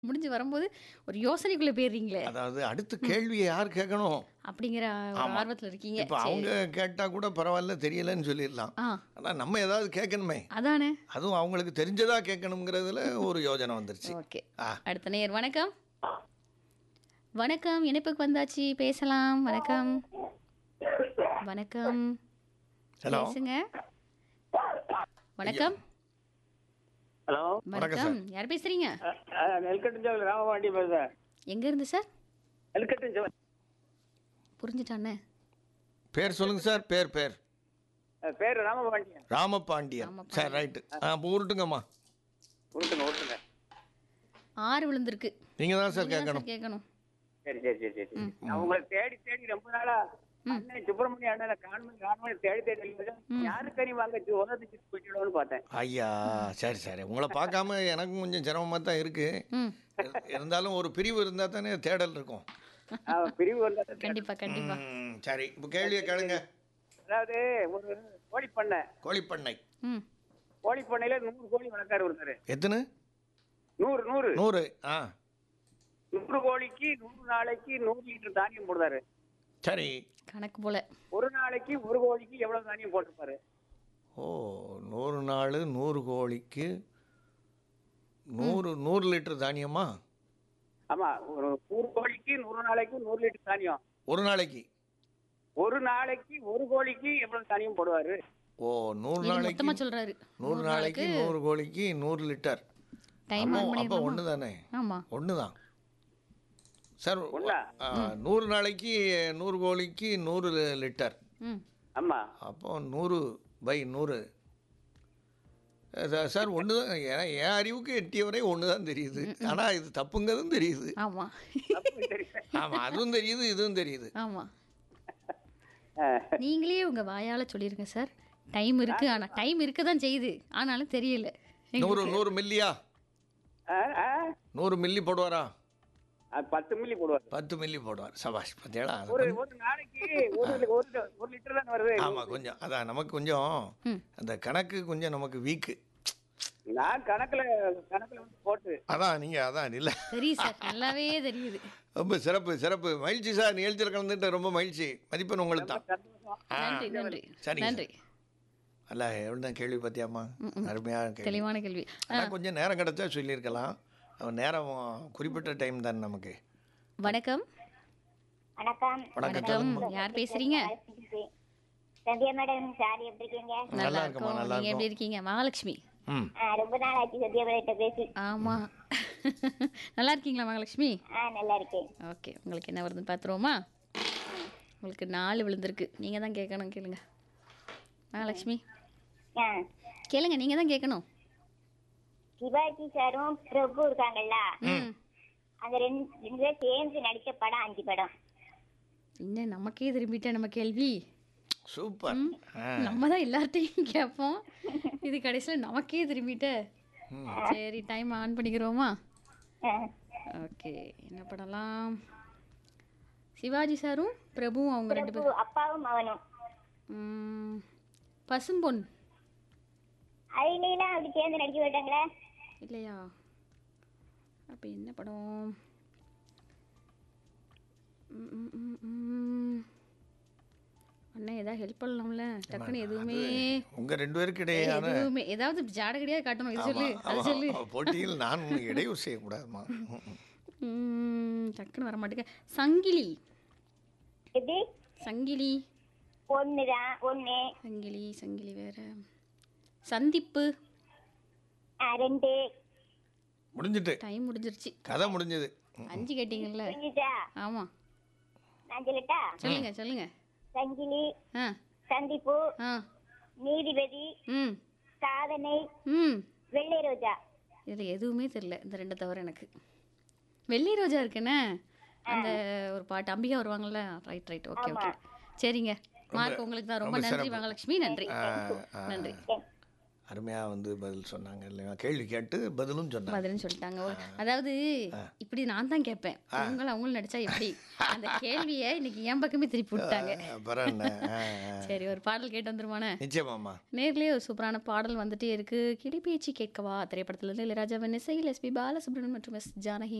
முடிஞ்சு வரும்போது ஒரு யோசனைக்குள்ள போயிடுறீங்களே அதாவது அடுத்த கேள்வியை யார் கேட்கணும் அப்படிங்கிற ஒரு ஆமா. ஆர்வத்துல இருக்கீங்க இப்போ சரி. அவங்க கேட்டா கூட பரவாயில்ல தெரியலன்னு சொல்லிடலாம் ஆ ஆனால் நம்ம ஏதாவது கேட்கணுமே அதானே அதுவும் அவங்களுக்கு தெரிஞ்சதா கேட்கணுங்கிறதுல ஒரு யோஜனை வந்துருச்சு ஓகே ஆ அடுத்த நேர் வணக்கம் வணக்கம் இணைப்புக்கு வந்தாச்சு பேசலாம் வணக்கம் வணக்கம் ஹலோ பேசுங்க வணக்கம் ஹலோ வணக்கம் யார் பேசுறீங்க நெல்கட்டும் ஜோல் ராமபாண்டி பேசுறேன் எங்க இருந்து சார் நெல்கட்டும் ஜோல் புரிஞ்சுட்டானே பேர் சொல்லுங்க சார் பேர் பேர் பேர் ராமபாண்டியன் ராமபாண்டியன் சரி ரைட்டு ஆ இப்போ உருட்டுங்கம்மா விட்டுங்க விட்டுங்க ஆறு விழுந்திருக்கு நீங்கள் தான் சார் நீங்க தான் கேட்கணும் சார் கேட்கணும் சரி சரி சரி சரி சரி நான் உங்களை தேடி தேடி ரொம்ப நாளா அண்ணன் சுப்பிரமணிய அண்ணனை காணுமே காணுமே தேடி தேடி இல்லை. யாரு கறி வாங்க உதவி போயிடுவோம்னு பார்த்தேன் ஐயா சரி சரி உங்களை பார்க்காம எனக்கும் கொஞ்சம் சிரமமாக தான் இருக்கு ம் இரு- இருந்தாலும் ஒரு பிரிவு இருந்தால் தானே தேடல் இருக்கும் ஆ, பிரிவு வந்தா கண்டிப்பா கண்டிப்பா ம், சரி இப்போ கேள்வியை கேளுங்க அதாவது ஒரு கோழி பண்ணை கோழிப்பண்ணை ம் கோழி பண்ணையில நூறு கோழி வளர்க்காரு ஒருத்தர் எத்தனை நூறு நூறு நூறு ஆ நூறு கோழிக்கு நூறு நாளைக்கு நூறு லிட்டர் தானியம் போடுறாரு சரி கணக்கு போல ஒரு நாளைக்கு ஒரு கோழிக்கு எவ்வளவு தானியம் போட்டுப்பாரு ஓ நூறு நாள் நூறு கோழிக்கு நூறு நூறு லிட்டர் தானியமா ஆமா ஒரு நூறு கோழிக்கு நூறு நாளைக்கு நூறு லிட்டர் தானியம் ஒரு நாளைக்கு ஒரு நாளைக்கு ஒரு கோழிக்கு எவ்வளவு தானியம் போடுவாரு ஓ நூறு இது நாளைக்கு மொத்தமா சொல்றாரு நூறு நாளைக்கு நூறு கோழிக்கு நூறு லிட்டர் டைம் அப்போ ஆன் அப்போ பண்ணிடலாமா ஒன்று தானே ஆமா ஒன்று தான் சார் ஒண்ணா? ஆ, நூறு நாளைக்கு நூறு கோழிக்கு நூறு லிட்டர் ம் ஆமா அப்போ நூறு பை நூறு அஹ் சா- சார் ஒன்று தான் என் என் அறிவுக்கு எட்டிய வரை ஒன்று தான் தெரியுது ஆனால் இது தப்புங்கிறதும் தெரியுது ஆமா தப்பு தெரியல. ஆமாம் அதுவும் தெரியுது இதுவும் தெரியுது ஆமா அஹ், நீங்களே உங்க வாயால சொல்லிருங்க சார் டைம் இருக்கு ஆனா டைம் இருக்க தான் செய்யுது ஆனாலும் தெரியல நூறு நூறு மில்லியா அஹ், அஹ், நூறு மில்லி போடுவாரா அது பத்து மில்லி போடுவாரு பத்து மில்லி போடுவார் சபாஷ் பார்த்தீங்களா அது ஒரு கொஞ்சம் ஒரு நாளைக்கு ஒரு லி- ஒரு லி- ஒரு லிட்டர் தான் வருது ஆமாம் கொஞ்சம் அதான் நமக்கு கொஞ்சம் ம். அந்த கணக்கு கொஞ்சம் நமக்கு வீக்கு நான் கணக்குல கணக்குல வந்து போட்டு அதான் நீங்கள் அதான் இல்லை தெரியுது சார் நல்லாவே தெரியுது ரொம்ப சிறப்பு சிறப்பு மகிழ்ச்சி சார் நிகழ்ச்சியில் கலந்துட்டு ரொம்ப மகிழ்ச்சி மதிப்பெண் உங்களுக்கு தான் சந்தோஷம் ஆ, நன்றி நன்றி சரிங்க நன்றி அல்ல எவ்வளோ தான் கேள்வி பார்த்தியாம்மா அருமையாக கேள்வி தெளிவான கேள்வி ஆனால் கொஞ்சம் நேரம் கிடச்சா சொல்லியிருக்கலாம் அவன் நேரம் குறிப்பிட்ட டைம் தான் நமக்கு வணக்கம் வணக்கம் வணக்கம் வணக்கம் யார் பேசுறீங்க சந்தியா மேடம் சாரி எப்படி இருக்கீங்க நல்லா நல்லா இருக்கம்மா, இருக்கோம் நல்லா நீங்க எப்படி இருக்கீங்க மகாலட்சுமி ம் ஆ, ரொம்ப நாள் ஆச்சு சத்யா மேடம் பேசி ஆமா நல்லா இருக்கீங்களா மகாலட்சுமி ஆ நல்லா இருக்கேன் ஓகே உங்களுக்கு என்ன வருதுன்னு பார்த்துருவோமா உங்களுக்கு நாலு விழுந்திருக்கு நீங்க தான் கேட்கணும் கேளுங்க மகாலட்சுமி ஆ கேளுங்க நீங்க தான் கேட்கணும் சிவாஜி சாரும் பிரபு இருக்காங்கல்ல ம் அந்த ரெண்டு ரெண்டு பேரும் சேர்ந்து நடிச்ச படம் அஞ்சு படம் என்ன நமக்கே திரும்பிட்டா நம்ம கேள்வி சூப்பர் ஆ நம்ம தான் எல்லார்ட்டையும் கேட்போம் இது கடைசியில் நமக்கே திரும்பிட்ட சரி டைம் ஆன் பண்ணிக்கிறோமா ஆ, ஓகே என்ன பண்ணலாம் சிவாஜி சாரும் பிரபுவும் அவங்க ரெண்டு பிரபு பேரும் அப்பாவும் மகனும் ம், பசும்பொன் அதுலாம் அப்படி சேர்ந்து நடிக்க விட்டாங்களே இல்லையா அப்போ என்ன படம் ம், ம், ம், ம். அண்ணா ஏதாவது ஹெல்ப் பண்ணலாம்ல டக்குன்னு எதுவுமே உங்கள் ரெண்டு பேருக்கு இடையேயான எதுவுமே ஏதாவது ஜாடகடியாக காட்டணும் இது சொல்லு ஆமா, அது ஆமா, சொல்லு ஆமா, போட்டியில் நான் உன்னை இடையூறு செய்யக்கூடாதுமா ம், ம். ம், டக்குன்னு வர மாட்டேங்க சங்கிலி எப்படி சங்கிலி ஒண்ணுதான் ஒண்ணு சங்கிலி சங்கிலி வேற சந்திப்பு ஆ, ரெண்டு முடிஞ்சிட்டு டைம் முடிஞ்சிருச்சு கதை முடிஞ்சது அஞ்சு கேட்டீங்கல்ல புரிஞ்சுச்சா ஆமாம் நான் சொல்லட்டா சொல்லுங்க சொல்லுங்க சங்கிலி ஆ சந்திப்பு ஆ நீதிபதி ம் சாதனை ம் வெள்ளை ரோஜா இதில் எதுவுமே தெரில இந்த ரெண்டை தவிர எனக்கு வெள்ளி ரோஜா இருக்குண்ணே அந்த ஒரு பாட்டு அம்பிகா வருவாங்கல்ல ரைட் ரைட் ஓகே ஓகே சரிங்க மார்க் உங்களுக்கு தான் ரொம்ப ரொம்ப நன்றி சிறப்பு. மகாலட்சுமி நன்றி ஆ, ஆ. நன்றி அருமையாக வந்து பதில் சொன்னாங்க இல்லையா கேள்வி கேட்டு பதிலும் சொன்னாங்க பதில்னு சொல்லிட்டாங்க ஓ, அதாவது இப்படி நான் தான் கேட்பேன் அவங்களும் அவங்களும் நடிச்சா எப்படி அந்த கேள்வியை இன்னைக்கு என் பக்கமே திருப்பி விட்டாங்க அப்புறம் என்ன ஆ, ஆ. சரி ஒரு பாடல் கேட்டு வந்துருவானே நிச்சயமாம்மா நேர்லயே ஒரு சூப்பரான பாடல் வந்துட்டே இருக்கு கிளிப்பேச்சி கேட்கவா திரைப்படத்துல இருந்து இளையராஜாவின் இசையில் எஸ்பி பாலசுப்ரமணியன் மற்றும் எஸ் ஜானகி